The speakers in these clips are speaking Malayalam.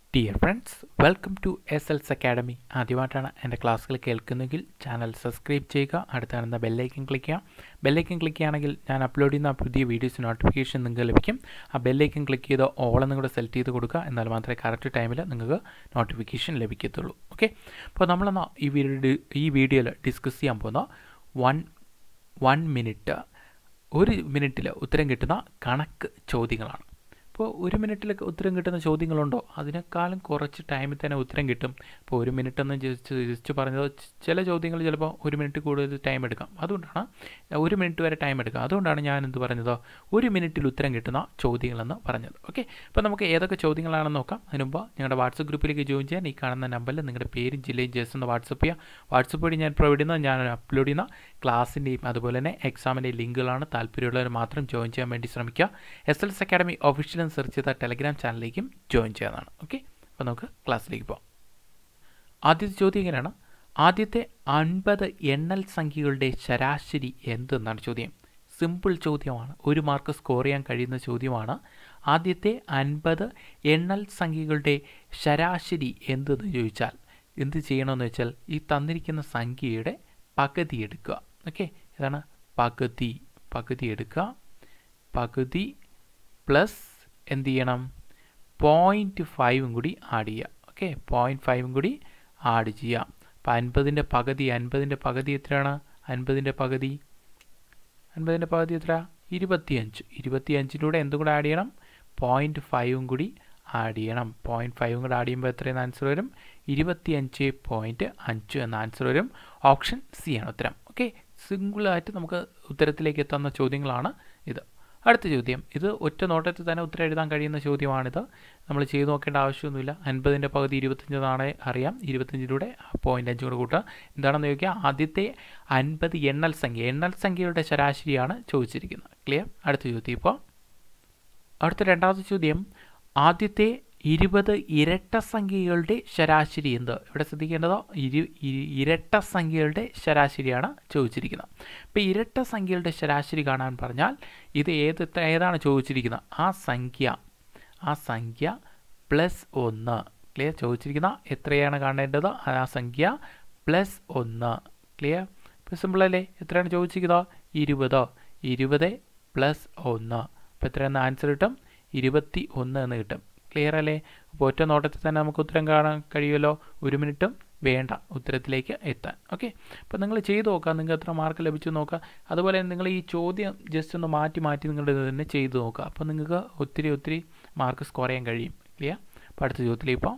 dear friends welcome to S L S academy ആദ്യമായിട്ടാണ് എൻ്റെ ക്ലാസ്സുകൾ കേൾക്കുന്നതെങ്കിൽ ചാനൽ സബ്സ്ക്രൈബ് ചെയ്യുക അടുത്ത് കാണുന്ന ബെല്ലൈക്കൻ ക്ലിക്ക് ചെയ്യാം ബെല്ലൈക്കൻ ക്ലിക്ക് ചെയ്യുകയാണെങ്കിൽ ഞാൻ അപ്ലോഡ് ചെയ്യുന്ന പുതിയ വീഡിയോസ് നോട്ടിഫിക്കേഷൻ നിങ്ങൾക്ക് ലഭിക്കും ആ ബെല്ലൈക്കൻ ക്ലിക്ക് ചെയ്ത് ഓൾ എന്നും കൂടെ സെലക്ട് ചെയ്ത് കൊടുക്കുക എന്നാൽ മാത്രമേ കറക്റ്റ് ടൈമിൽ നിങ്ങൾക്ക് നോട്ടിഫിക്കേഷൻ ലഭിക്കത്തുള്ളൂ ഓക്കെ അപ്പോൾ നമ്മളെന്നാ ഈ വീഡിയോ ഈ വീഡിയോയിൽ ഡിസ്കസ് ചെയ്യാൻ പോകുന്ന വൺ വൺ മിനിറ്റ് ഒരു മിനിറ്റിൽ ഉത്തരം കിട്ടുന്ന കണക്ക് ചോദ്യങ്ങളാണ് ഇപ്പോൾ ഒരു മിനിറ്റിൽ ഉത്തരം കിട്ടുന്ന ചോദ്യങ്ങളുണ്ടോ അതിനേക്കാളും കുറച്ച് ടൈമിൽ തന്നെ ഉത്തരം കിട്ടും ഇപ്പോൾ ഒരു മിനിറ്റ് എന്ന് ജസ്റ്റ് ജസ്റ്റ് പറഞ്ഞത് ചില ചോദ്യങ്ങൾ ചിലപ്പോൾ ഒരു മിനിറ്റ് കൂടുതൽ ടൈം എടുക്കാം അതുകൊണ്ടാണ് ഒരു മിനിറ്റ് വരെ ടൈം എടുക്കാം അതുകൊണ്ടാണ് ഞാൻ എന്ത് പറഞ്ഞത് ഒരു മിനിറ്റിൽ ഉത്തരം കിട്ടുന്ന ചോദ്യങ്ങളെന്ന് പറഞ്ഞത് ഓക്കെ അപ്പോൾ നമുക്ക് ഏതൊക്കെ ചോദ്യങ്ങളാണെന്ന് നോക്കാം അതിന് മുമ്പ് നിങ്ങളുടെ വാട്സപ്പ് ഗ്രൂപ്പിലേക്ക് ജോയിൻ ചെയ്യാൻ ഈ കാണുന്ന നമ്പറിൽ നിങ്ങളുടെ പേരും ജില്ലയും ജസ്റ്റ് ഒന്ന് വാട്സപ്പ് ചെയ്യുക വാട്സപ്പ് വഴി ഞാൻ പ്രൊവൈഡ് ചെയ്യുന്ന ഞാൻ അപ്ലോഡ് ചെയ്യുന്ന ക്ലാസ്സിൻ്റെയും അതുപോലെ തന്നെ എക്സാമിൻ്റെയും ലിങ്കുകളാണ് താല്പര്യമുള്ളവർ മാത്രം ജോയിൻ ചെയ്യാൻ വേണ്ടി ശ്രമിക്കുക S L S academy official എന്ന് സെർച്ച് ചെയ്ത ടെലഗ്രാം ചാനലിലേക്കും ജോയിൻ ചെയ്യാവുന്നതാണ് ഓക്കെ അപ്പോൾ നമുക്ക് ക്ലാസ്സിലേക്ക് പോകാം ആദ്യത്തെ ചോദ്യം ഇങ്ങനെയാണ് ആദ്യത്തെ അൻപത് എണ്ണൽ സംഖ്യകളുടെ ശരാശരി എന്തെന്നാണ് ചോദ്യം സിമ്പിൾ ചോദ്യമാണ് ഒരു മാർക്ക് സ്കോർ ചെയ്യാൻ കഴിയുന്ന ചോദ്യമാണ് ആദ്യത്തെ അൻപത് എണ്ണൽ സംഖ്യകളുടെ ശരാശരി എന്തെന്ന് ചോദിച്ചാൽ എന്ത് ചെയ്യണമെന്ന് വെച്ചാൽ ഈ തന്നിരിക്കുന്ന സംഖ്യയുടെ പകുതി എടുക്കുക ഓക്കെ ഇതാണ് പകുതി പകുതി എടുക്കുക പകുതി പ്ലസ് എന്ത് ചെയ്യണം പോയിൻറ്റ് ഫൈവും കൂടി ആഡ് ചെയ്യുക ഓക്കെ പോയിൻറ്റ് ഫൈവും കൂടി ആഡ് ചെയ്യാം അപ്പോൾ അൻപതിൻ്റെ പകുതി അൻപതിൻ്റെ പകുതി എത്രയാണ് അൻപതിൻ്റെ പകുതി അൻപതിൻ്റെ പകുതി എത്ര ഇരുപത്തിയഞ്ച് ഇരുപത്തിയഞ്ചിലൂടെ എന്തും കൂടെ ആഡ് ചെയ്യണം പോയിൻറ്റ് ഫൈവും കൂടി ആഡ് ചെയ്യണം പോയിൻറ്റ് ഫൈവും കൂടെ ആഡ് ചെയ്യുമ്പോൾ എത്രയെന്ന് ആൻസർ വരും ഇരുപത്തിയഞ്ച് പോയിൻറ്റ് അഞ്ച് എന്ന ആൻസർ വരും ഓപ്ഷൻ സി ആണ് ഉത്തരം ഓക്കെ സിംഗിളായിട്ട് നമുക്ക് ഉത്തരത്തിലേക്ക് എത്തുന്ന ചോദ്യങ്ങളാണ് ഇത് അടുത്ത ചോദ്യം ഇത് ഒറ്റ നോട്ടത്തിൽ തന്നെ ഉത്തരം എഴുതാൻ കഴിയുന്ന ചോദ്യമാണിത് നമ്മൾ ചെയ്തു നോക്കേണ്ട ആവശ്യമൊന്നുമില്ല അൻപതിൻ്റെ പകുതി ഇരുപത്തഞ്ചെന്നാണ് അറിയാം ഇരുപത്തഞ്ചിലൂടെ പോയിൻ്റ് അഞ്ച് കൂടെ കൂട്ടുക എന്താണെന്ന് ചോദിക്കുക ആദ്യത്തെ അൻപത് എണ്ണൽ സംഖ്യ എണ്ണൽ സംഖ്യയുടെ ശരാശരിയാണ് ചോദിച്ചിരിക്കുന്നത് ക്ലിയർ അടുത്ത ചോദ്യം ഇപ്പോൾ അടുത്ത രണ്ടാമത്തെ ചോദ്യം ആദ്യത്തെ ഇരുപത് ഇരട്ട സംഖ്യകളുടെ ശരാശരി എന്ത് ഇവിടെ ശ്രദ്ധിക്കേണ്ടത് ഇരു ഇരട്ട സംഖ്യകളുടെ ശരാശരിയാണ് ചോദിച്ചിരിക്കുന്നത് ഇപ്പോൾ ഇരട്ട സംഖ്യകളുടെ ശരാശരി കാണാൻ പറഞ്ഞാൽ ഇത് ഏത് ഏതാണ് ചോദിച്ചിരിക്കുന്നത് ആ സംഖ്യ ആ സംഖ്യ പ്ലസ് ഒന്ന് ക്ലിയർ ചോദിച്ചിരിക്കുന്ന എത്രയാണ് കാണേണ്ടത് ആ സംഖ്യ പ്ലസ് ഒന്ന് ക്ലിയർ ഇപ്പോൾ സിമ്പിളല്ലേ എത്രയാണ് ചോദിച്ചിരിക്കുന്നത് ഇരുപത് ഇരുപത് പ്ലസ് ഒന്ന് അപ്പോൾ എത്രയെന്ന് ആൻസർ കിട്ടും ഇരുപത്തി ഒന്ന് എന്ന് കിട്ടും ക്ലിയർ അല്ലേ അപ്പോൾ ഒറ്റ നോട്ടത്തിൽ തന്നെ നമുക്ക് ഉത്തരം കാണാൻ കഴിയുമല്ലോ ഒരു മിനിറ്റും വേണ്ട ഉത്തരത്തിലേക്ക് എത്താൻ ഓക്കെ അപ്പോൾ നിങ്ങൾ ചെയ്ത് നോക്കുക നിങ്ങൾക്ക് എത്ര മാർക്ക് ലഭിച്ചു നോക്കുക അതുപോലെ നിങ്ങൾ ഈ ചോദ്യം ജസ്റ്റ് ഒന്ന് മാറ്റി മാറ്റി നിങ്ങളുടെ തന്നെ ചെയ്ത് നോക്കുക അപ്പോൾ നിങ്ങൾക്ക് ഒത്തിരി ഒത്തിരി മാർക്ക് സ്കോർ ചെയ്യാൻ കഴിയും ക്ലിയർ അപ്പോൾ അടുത്ത ചോദ്യത്തിൽ ഇപ്പോൾ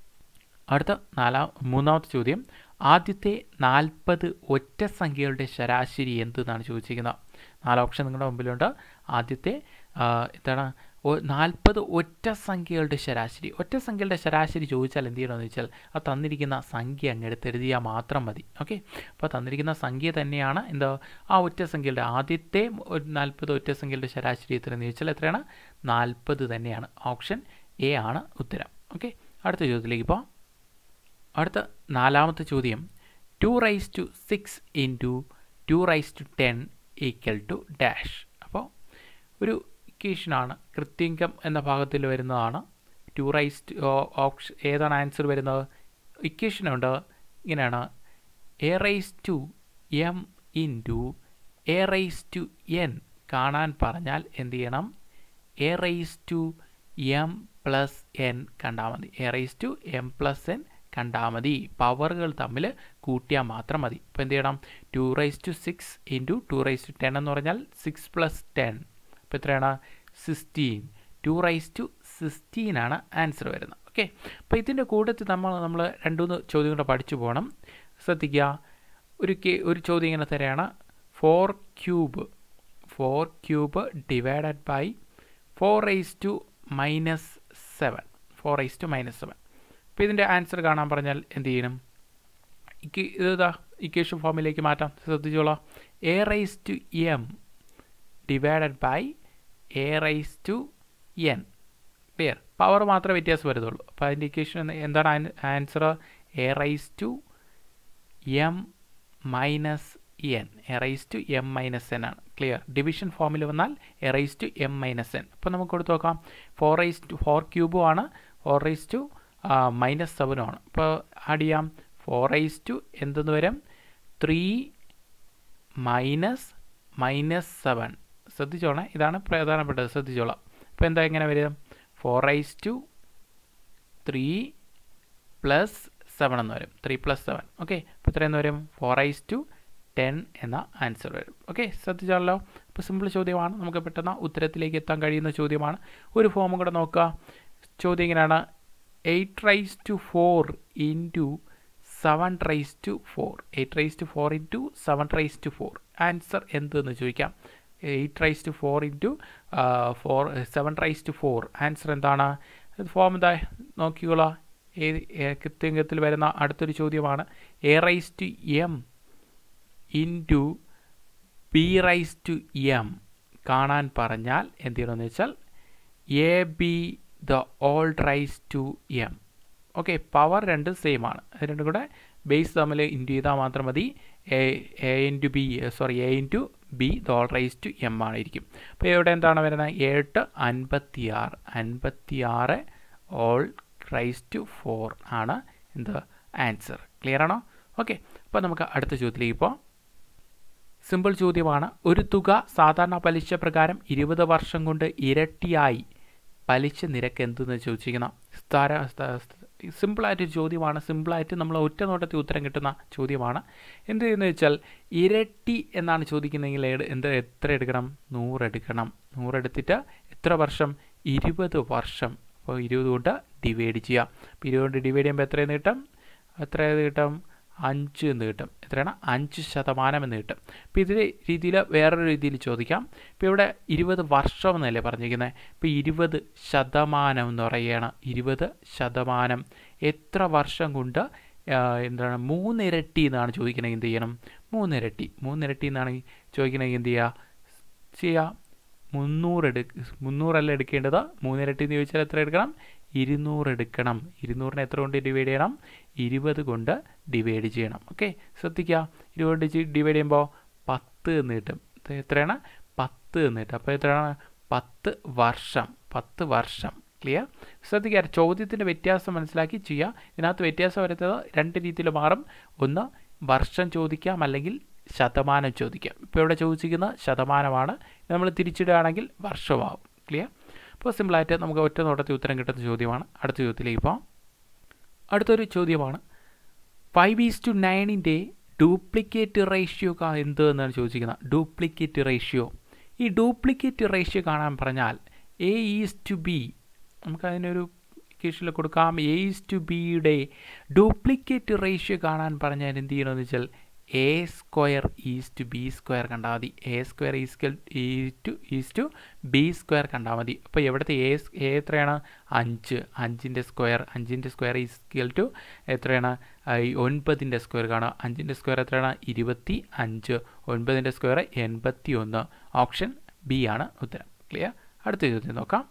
അടുത്ത നാലാം മൂന്നാമത്തെ ചോദ്യം ആദ്യത്തെ നാൽപ്പത് ഒറ്റ സംഖ്യകളുടെ ശരാശരി എന്തെന്നാണ് ചോദിച്ചിരിക്കുന്നത് നാല് ഓപ്ഷൻ നിങ്ങളുടെ മുമ്പിലുണ്ട് ആദ്യത്തെ എന്താണ് നാൽപ്പത് ഒറ്റ സംഖ്യകളുടെ ശരാശരി ഒറ്റ സംഖ്യകളുടെ ശരാശരി ചോദിച്ചാൽ എന്ത് ചെയ്യണമെന്ന് വെച്ചാൽ ആ തന്നിരിക്കുന്ന സംഖ്യ അങ്ങ് എടുത്തെഴുതിയാൽ മാത്രം മതി ഓക്കെ അപ്പോൾ തന്നിരിക്കുന്ന സംഖ്യ തന്നെയാണ് എന്താ ആ ഒറ്റ സംഖ്യയുടെ ആദ്യത്തെ നാൽപ്പത് ഒറ്റ സംഖ്യകളുടെ ശരാശരി എത്രയെന്ന് ചോദിച്ചാൽ എത്രയാണ് നാൽപ്പത് തന്നെയാണ് ഓപ്ഷൻ എ ആണ് ഉത്തരം ഓക്കെ അടുത്ത ചോദ്യത്തിലേക്ക് ഇപ്പോൾ അടുത്ത നാലാമത്തെ ചോദ്യം two raise to six into two raise to ten equal to dash അപ്പോൾ ഒരു ഇക്വേഷനാണ് കൃത്യങ്കം എന്ന ഭാഗത്തിൽ വരുന്നതാണ് ടു റൈസ് ടു ഓപ്ഷൻ ഏതാണ് ആൻസർ വരുന്നത് ഇക്വേഷനുണ്ട് ഇങ്ങനെയാണ് A raise to M into A raise to N കാണാൻ പറഞ്ഞാൽ എന്ത് ചെയ്യണം A raise to M plus N കണ്ടാൽ മതി A raise to M plus N കണ്ടാൽ മതി പവറുകൾ തമ്മിൽ കൂട്ടിയാൽ മാത്രം മതി ഇപ്പോൾ എന്ത് ചെയ്യണം two raise to six into two raise to ten എന്ന് പറഞ്ഞാൽ സിക്സ് പ്ലസ് ടെൻ ഇപ്പോൾ എത്രയാണ് sixteen two raise to sixteen ആണ് ആൻസർ വരുന്നത് ഓക്കെ അപ്പോൾ ഇതിൻ്റെ കൂട്ടത്തിൽ നമ്മൾ നമ്മൾ രണ്ട് മൂന്ന് ചോദ്യം കൂടെ പഠിച്ചു പോകണം ശ്രദ്ധിക്കുക ഒരു കെ ഒരു ചോദ്യം ഇങ്ങനെ തരാണ് four cube four cube divided by four raise to minus seven four raise to minus seven അപ്പോൾ ഇതിൻ്റെ ആൻസർ കാണാൻ പറഞ്ഞാൽ എന്ത് ചെയ്യണം ഇതാ ഇക്വേഷൻ ഫോമിലേക്ക് മാറ്റാം ശ്രദ്ധിച്ചോളാം A raise to M divided by A raise to N clear power മാത്രമേ വ്യത്യാസം വരുന്നുള്ളൂ അപ്പോൾ അതിൻ്റെ ഇക്വേഷൻ എന്താണ് answer A raise to M minus N A raise to M minus N ആണ് ക്ലിയർ ഡിവിഷൻ ഫോമിൽ വന്നാൽ A raise to M minus N അപ്പോൾ നമുക്ക് കൊടുത്ത് നോക്കാം ഫോർ റൈസ് ടു ഫോർ ക്യൂബും ആണ് ഫോർ റൈസ് ടു മൈനസ് സെവനുമാണ് അപ്പോൾ ആഡ് ചെയ്യാം ഫോർ റൈസ് ടു എന്തെന്ന് വരും ത്രീ മൈനസ് മൈനസ് സെവൻ ശ്രദ്ധിച്ചോളാം ഇതാണ് പ്രധാനപ്പെട്ടത് ശ്രദ്ധിച്ചോളാം അപ്പോൾ എന്താ എങ്ങനെ വരും four raise to three plus seven എന്ന് വരും ത്രീ പ്ലസ് സെവൻ ഓക്കെ അപ്പോൾ ഇത്രയെന്ന് വരും ഫോർ റൈസ് ടു ടെൻ എന്ന ആൻസർ വരും ഓക്കെ ശ്രദ്ധിച്ചാലോ അപ്പോൾ സിമ്പിൾ ചോദ്യമാണ് നമുക്ക് പെട്ടെന്ന് ഉത്തരത്തിലേക്ക് എത്താൻ കഴിയുന്ന ചോദ്യമാണ് ഒരു ഫോമും കൂടെ നോക്കുക ചോദ്യം ഇങ്ങനെയാണ് eight raise to four into seven raise to four eight raise to four into seven raise to four answer എന്തെന്ന് ചോദിക്കാം eight raise to four into four seven raise to four answer എന്താണ് ഫോം എന്താ നോക്കിക്കോളാം ഏത് കൃത്യത്തിൽ വരുന്ന അടുത്തൊരു ചോദ്യമാണ് A raise to M into B raise to M കാണാൻ പറഞ്ഞാൽ എന്ത് ചെയ്യണമെന്ന് വെച്ചാൽ A B the whole raise to M okay power രണ്ടും സെയിം ആണ് അത് രണ്ടും കൂടെ ബേസ് തമ്മിൽ ഇൻറ്റു ചെയ്താൽ മാത്രം മതി A A into B sorry A into B the whole raise to M ആയിരിക്കും അപ്പോൾ ഇവിടെ എന്താണ് വരുന്നത് എട്ട് അൻപത്തി ആറ് അൻപത്തി ആറ് ഓൾ റൈസ് ടു ഫോർ ആണ് എന്ത് ആൻസർ ക്ലിയർ ആണോ ഓക്കെ അപ്പോൾ നമുക്ക് അടുത്ത ചോദ്യത്തിലേക്ക് ഇപ്പോൾ സിമ്പിൾ ചോദ്യമാണ് ഒരു തുക സാധാരണ പലിശ പ്രകാരം ഇരുപത് വർഷം കൊണ്ട് ഇരട്ടിയായി പലിശ നിരക്ക് എന്തെന്ന് ചോദിച്ചിരിക്കുന്ന സ്ഥാര സിമ്പിളായിട്ടൊരു ചോദ്യമാണ് സിമ്പിളായിട്ട് നമ്മൾ ഒറ്റ നോട്ടത്തിൽ ഉത്തരം കിട്ടുന്ന ചോദ്യമാണ് എന്ത് ചെയ്യുന്നത് വെച്ചാൽ ഇരട്ടി എന്നാണ് ചോദിക്കുന്നതെങ്കിൽ എന്ത് എത്ര എടുക്കണം നൂറെടുക്കണം നൂറെടുത്തിട്ട് എത്ര വർഷം ഇരുപത് വർഷം അപ്പോൾ ഇരുപത് കൊണ്ട് ഡിവൈഡ് ചെയ്യാം അപ്പോൾ ഇരുപത് കൊണ്ട് ഡിവൈഡ് ചെയ്യുമ്പോൾ എത്രയെന്ന് കിട്ടും എത്ര കിട്ടും അഞ്ച് എന്ന് കിട്ടും എത്രയാണ് അഞ്ച് ശതമാനം എന്ന് കിട്ടും അപ്പോൾ ഇതിൽ രീതിയിൽ വേറൊരു രീതിയിൽ ചോദിക്കാം ഇപ്പോൾ ഇവിടെ ഇരുപത് വർഷം എന്നല്ലേ പറഞ്ഞിരിക്കുന്നത് ഇപ്പോൾ ഇരുപത് ശതമാനം എന്ന് പറയുകയാണ് ഇരുപത് ശതമാനം എത്ര വർഷം കൊണ്ട് എന്താണ് മൂന്നിരട്ടി എന്നാണ് ചോദിക്കണമെങ്കിൽ എന്ത് ചെയ്യണം മൂന്നിരട്ടി മൂന്നിരട്ടി എന്നാണ് ചോദിക്കണമെങ്കിൽ എന്ത് ചെയ്യുക ചെയ്യുക മുന്നൂറ് എടു മുന്നൂറല്ല എടുക്കേണ്ടത് മൂന്നിരട്ടി എന്ന് ചോദിച്ചാൽ എത്ര എടുക്കണം ഇരുന്നൂറ് എടുക്കണം ഇരുന്നൂറിനെ എത്ര കൊണ്ട് ഡിവൈഡ് ചെയ്യണം ഇരുപത് കൊണ്ട് ഡിവൈഡ് ചെയ്യണം ഓക്കെ ശ്രദ്ധിക്കുക ഇരുപത് കൊണ്ട് ഡിവൈഡ് ചെയ്യുമ്പോൾ പത്ത് എന്ന് കിട്ടും എത്രയാണ് പത്ത് എന്ന് കിട്ടും അപ്പോൾ എത്രയാണ് പത്ത് വർഷം പത്ത് വർഷം ക്ലിയർ ശ്രദ്ധിക്കുക ചോദ്യത്തിൻ്റെ വ്യത്യാസം മനസ്സിലാക്കി ചെയ്യുക ഇതിനകത്ത് വ്യത്യാസം വരുന്നത് രണ്ട് രീതിയിൽ മാറും ഒന്ന് വർഷം ചോദിക്കാം അല്ലെങ്കിൽ ശതമാനം ചോദിക്കാം ഇപ്പോൾ ഇവിടെ ചോദിച്ചിരിക്കുന്ന ശതമാനമാണ് നമ്മൾ തിരിച്ചിടുകയാണെങ്കിൽ വർഷമാവും ക്ലിയർ അപ്പോൾ സിമ്പിളായിട്ട് നമുക്ക് ഒറ്റ നോട്ടത്തിൽ ഉത്തരം കിട്ടുന്ന ചോദ്യമാണ് അടുത്ത ചോദ്യത്തിലേക്ക് പോകാം അടുത്തൊരു ചോദ്യമാണ് ഫൈവ് ഈസ് ടു നയനിൻ്റെ ഡ്യൂപ്ലിക്കേറ്റ് റേഷ്യോ എന്ത് എന്നാണ് ചോദിച്ചിരിക്കുന്നത് ഡ്യൂപ്ലിക്കേറ്റ് റേഷ്യോ ഈ ഡ്യൂപ്ലിക്കേറ്റ് റേഷ്യോ കാണാൻ പറഞ്ഞാൽ എ ഈസ് ടു ബി നമുക്കതിനൊരു ഇക്വേഷനിൽ കൊടുക്കാം എ ഈസ് ടു ബിയുടെ ഡ്യൂപ്ലിക്കേറ്റ് റേഷ്യോ കാണാൻ പറഞ്ഞാൽ എന്ത് ചെയ്യണമെന്ന് വെച്ചാൽ A square is to B square കണ്ടാൽ മതി എ സ്ക്വയർ ഈസ്കൽ ഈ to is to B square കണ്ടാൽ മതി അപ്പോൾ എവിടുത്തെ എ എ എത്രയാണ് അഞ്ച് അഞ്ചിൻ്റെ സ്ക്വയർ അഞ്ചിൻ്റെ സ്ക്വയർ ഈസ്കൽ ടു എത്രയാണ് ഒൻപതിൻ്റെ സ്ക്വയർ കാണുക അഞ്ചിൻ്റെ സ്ക്വയർ എത്രയാണ് ഇരുപത്തി അഞ്ച് ഒൻപതിൻ്റെ സ്ക്വയർ എൺപത്തി ഒന്ന് ഓപ്ഷൻ ബി ആണ് ഉത്തരം ക്ലിയർ അടുത്ത ചോദ്യം നോക്കാം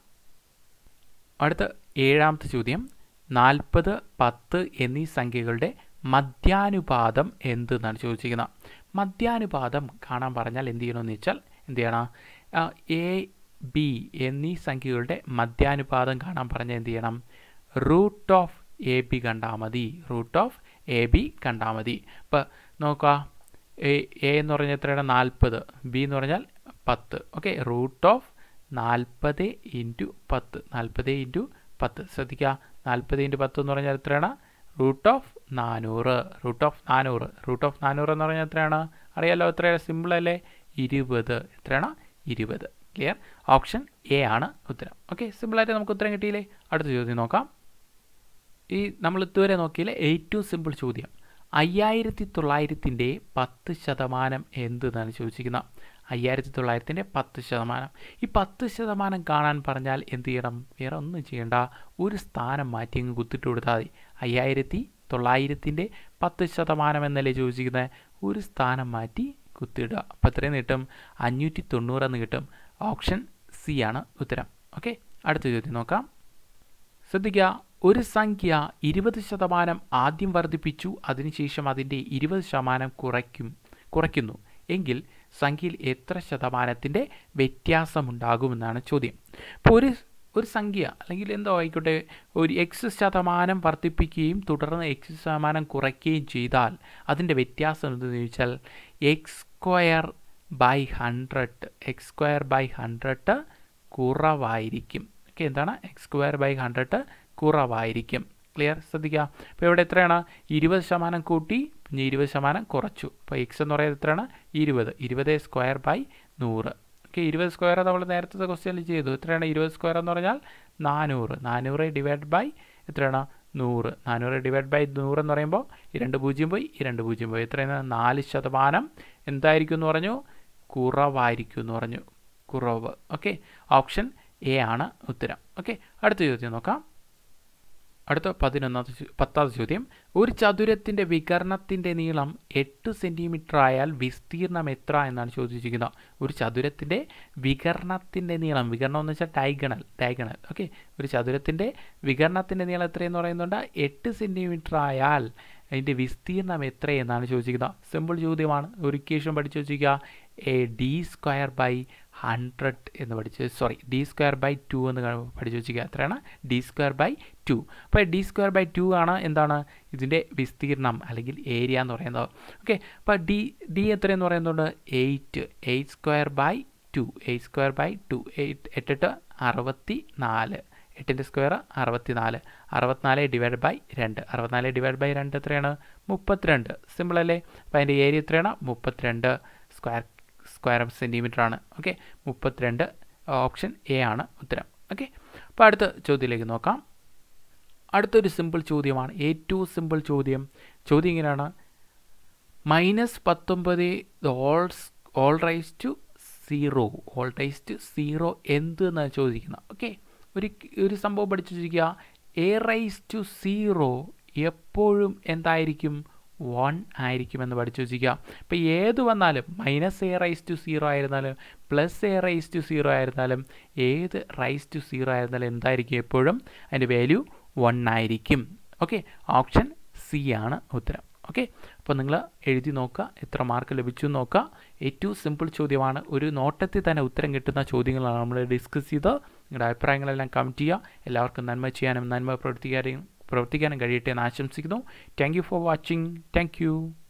അടുത്ത ഏഴാമത്തെ ചോദ്യം നാൽപ്പത് പത്ത് എന്നീ സംഖ്യകളുടെ മധ്യാനുപാതം എന്തെന്നാണ് ചോദിച്ചിരിക്കുന്നത് മധ്യാനുപാതം കാണാൻ പറഞ്ഞാൽ എന്ത് ചെയ്യണമെന്ന് വെച്ചാൽ എന്ത് ചെയ്യണം എ ബി എന്നീ സംഖ്യകളുടെ മധ്യാനുപാതം കാണാൻ പറഞ്ഞാൽ എന്ത് ചെയ്യണം റൂട്ട് ഓഫ് എ ബി കണ്ടാൽ മതി റൂട്ട് ഓഫ് എ ബി കണ്ടാൽ മതി ഇപ്പോൾ നോക്കുക എ എ എന്ന് പറഞ്ഞാൽ എത്രയാണ് നാൽപ്പത് ബി എന്ന് പറഞ്ഞാൽ പത്ത് ഓക്കെ റൂട്ട് ഓഫ് നാൽപ്പത് ഇൻറ്റു പത്ത് നാൽപ്പത് ഇൻറ്റു പത്ത് ശ്രദ്ധിക്കുക നാൽപ്പത് ഇൻറ്റു പത്ത് എന്ന് പറഞ്ഞാൽ എത്രയാണ് റൂട്ട് ഓഫ് നാനൂറ് റൂട്ട് ഓഫ് നാനൂറ് റൂട്ട് ഓഫ് നാനൂറ് എന്ന് പറഞ്ഞാൽ എത്രയാണ് അറിയാലോ എത്രയാണ് സിമ്പിൾ അല്ലേ ഇരുപത് എത്രയാണ് ഇരുപത് ക്ലിയർ ഓപ്ഷൻ എ ആണ് ഉത്തരം ഓക്കെ സിമ്പിളായിട്ട് നമുക്ക് ഉത്തരം കിട്ടിയില്ലേ അടുത്ത ചോദ്യം നോക്കാം ഈ നമ്മൾ ഇതുവരെ നോക്കിയില്ലേ ഏറ്റവും സിമ്പിൾ ചോദ്യം അയ്യായിരത്തി തൊള്ളായിരത്തിൻ്റെ പത്ത് ശതമാനം എന്തെന്നാണ് ചോദിച്ചിരിക്കുന്നത് അയ്യായിരത്തി തൊള്ളായിരത്തിൻ്റെ പത്ത് ശതമാനം ഈ പത്ത് ശതമാനം കാണാൻ പറഞ്ഞാൽ എന്ത് ചെയ്യണം വേറെ ഒന്നും ചെയ്യണ്ട ഒരു സ്ഥാനം മാറ്റി അങ്ങ് കുത്തിട്ട് കൊടുത്താൽ മതി അയ്യായിരത്തി തൊള്ളായിരത്തിൻ്റെ പത്ത് ശതമാനം എന്നല്ലേ ചോദിച്ചിരിക്കുന്നത് ഒരു സ്ഥാനം മാറ്റി കുത്തിയിടുക അപ്പോൾ എത്രയും കിട്ടും അഞ്ഞൂറ്റി തൊണ്ണൂറെന്ന് കിട്ടും ഓപ്ഷൻ സി ആണ് ഉത്തരം ഓക്കെ അടുത്ത ചോദ്യം നോക്കാം ശ്രദ്ധിക്കുക ഒരു സംഖ്യ ഇരുപത് ശതമാനം ആദ്യം വർദ്ധിപ്പിച്ചു അതിനുശേഷം അതിൻ്റെ ഇരുപത് ശതമാനം കുറയ്ക്കും കുറയ്ക്കുന്നു എങ്കിൽ സംഖ്യയിൽ എത്ര ശതമാനത്തിൻ്റെ വ്യത്യാസമുണ്ടാകുമെന്നാണ് ചോദ്യം ഇപ്പോൾ ഒരു ഒരു സംഖ്യ അല്ലെങ്കിൽ എന്തോ ആയിക്കോട്ടെ ഒരു എക്സ് ശതമാനം വർദ്ധിപ്പിക്കുകയും തുടർന്ന് എക്സ് ശതമാനം കുറയ്ക്കുകയും ചെയ്താൽ അതിൻ്റെ വ്യത്യാസം എന്തെന്ന് ചോദിച്ചാൽ X square by hundred X square by hundred കുറവായിരിക്കും ഓക്കെ എന്താണ് എക്സ് സ്ക്വയർ ബൈ ഹൺഡ്രഡ് കുറവായിരിക്കും ക്ലിയർ ശ്രദ്ധിക്കുക അപ്പോൾ ഇവിടെ എത്രയാണ് ഇരുപത് ശതമാനം കൂട്ടി പിന്നെ ഇരുപത് ശതമാനം കുറച്ചു അപ്പോൾ എക്സ് എന്ന് പറയുന്നത് എത്രയാണ് ഇരുപത് ഇരുപത് സ്ക്വയർ ബൈ നൂറ് ഓക്കെ ഇരുപത് സ്ക്വയർ നമ്മൾ നേരത്തെ ക്വസ്റ്റ്യനിൽ ചെയ്തു എത്രയാണ് ഇരുപത് സ്ക്വയർ എന്ന് പറഞ്ഞാൽ നാനൂറ് നാനൂറ് ഡിവൈഡ് ബൈ എത്രയാണ് നൂറ് നാനൂറ് ഡിവൈഡ് ബൈ നൂറ് എന്ന് പറയുമ്പോൾ ഈ രണ്ട് പൂജ്യം പോയി ഈ രണ്ട് പൂജ്യം പോയി എത്രയാണ് നാല് ശതമാനം എന്തായിരിക്കും എന്ന് പറഞ്ഞു കുറവായിരിക്കും എന്ന് പറഞ്ഞു കുറവ് ഓക്കെ ഓപ്ഷൻ എ ആണ് ഉത്തരം ഓക്കെ അടുത്ത ചോദ്യം നോക്കാം അടുത്ത പതിനൊന്നാമത്തെ ചോ- പത്താമത്തെ ചോദ്യം ഒരു ചതുരത്തിൻ്റെ വികരണത്തിൻ്റെ നീളം എട്ട് സെൻറ്റിമീറ്റർ ആയാൽ വിസ്തീർണം എത്ര എന്നാണ് ചോദിച്ചിരിക്കുന്നത് ഒരു ചതുരത്തിൻ്റെ വികരണത്തിൻ്റെ നീളം വികരണം എന്ന് വെച്ചാൽ ഡയഗണൽ ഡയഗണൽ ഓക്കെ ഒരു ചതുരത്തിൻ്റെ വികരണത്തിൻ്റെ നീളം എത്രയെന്ന് പറയുന്നുണ്ട് എട്ട് സെൻറ്റിമീറ്റർ ആയാൽ അതിൻ്റെ വിസ്തീർണം എത്രയെന്നാണ് ചോദിച്ചിരിക്കുന്നത് സിമ്പിൾ ചോദ്യമാണ് ഒരു ഇക്വേഷൻ പഠിച്ചു വെച്ചിരിക്കുക a D square by hundred എന്ന് പഠിച്ച് sorry D square by two എന്ന് ക- പഠിച്ചു വെച്ചിരിക്കുക എത്രയാണ് ഡി സ്ക്വയർ ബൈ ടു അപ്പോൾ ഡി സ്ക്വയർ ബൈ ടു ആണ് എന്താണ് ഇതിൻ്റെ വിസ്തീർണം അല്ലെങ്കിൽ ഏരിയ എന്ന് പറയുന്നത് ഓക്കെ അപ്പോൾ ഡി ഡി എത്രയെന്ന് പറയുന്നുണ്ട് eight eight square by two eight square by two eight എട്ടിട്ട് അറുപത്തി നാല് എട്ടിൻ്റെ സ്ക്വയർ അറുപത്തി നാല് അറുപത്തിനാല് ഡിവൈഡ് ബൈ രണ്ട് അറുപത്തിനാല് ഡിവൈഡ് ബൈ രണ്ട് എത്രയാണ് മുപ്പത്തിരണ്ട് സിമ്പിൾ അല്ലേ അപ്പോൾ അതിൻ്റെ ഏരിയ എത്രയാണ് മുപ്പത്തിരണ്ട് സ്ക്വയർ സ്ക്വയർ സെൻറ്റിമീറ്റർ ആണ് ഓക്കെ മുപ്പത്തിരണ്ട് ഓപ്ഷൻ എ ആണ് ഉത്തരം ഓക്കെ അപ്പോൾ അടുത്ത ചോദ്യത്തിലേക്ക് നോക്കാം അടുത്തൊരു സിമ്പിൾ ചോദ്യമാണ് ഏറ്റവും സിമ്പിൾ ചോദ്യം ചോദ്യം ഇങ്ങനെയാണ് മൈനസ് പത്തൊമ്പത് whole whole raise to zero whole raise to zero എന്ത് എന്നാണ് ചോദിക്കുന്നത് ഓക്കെ ഒരു ഒരു സംഭവം പഠിച്ചു വെച്ചിരിക്കുക എ റൈസ് ടു സീറോ എപ്പോഴും എന്തായിരിക്കും വൺ ആയിരിക്കുമെന്ന് പഠിച്ചു വെച്ചിരിക്കുക ഇപ്പോൾ ഏത് വന്നാലും minus A raise to zero ആയിരുന്നാലും plus A raise to zero ആയിരുന്നാലും ഏത് റൈസ് ടു സീറോ ആയിരുന്നാലും എന്തായിരിക്കും എപ്പോഴും അതിൻ്റെ വാല്യൂ വൺ ആയിരിക്കും ഓക്കെ ഓപ്ഷൻ സി ആണ് ഉത്തരം ഓക്കെ അപ്പോൾ നിങ്ങൾ എഴുതി നോക്കുക എത്ര മാർക്ക് ലഭിച്ചു എന്ന് നോക്കുക ഏറ്റവും സിമ്പിൾ ചോദ്യമാണ് ഒരു നോട്ടത്തിൽ തന്നെ ഉത്തരം കിട്ടുന്ന ചോദ്യങ്ങളാണ് നമ്മൾ ഡിസ്കസ് ചെയ്ത് നിങ്ങളുടെ അഭിപ്രായങ്ങളെല്ലാം കമൻറ്റ് ചെയ്യുക എല്ലാവർക്കും നന്മ ചെയ്യാനും നന്മ പ്രവർത്തിക്കാനും പ്രവർത്തിക്കാനും കഴിയട്ടെ എന്ന് ആശംസിക്കുന്നു thank you for watching thank U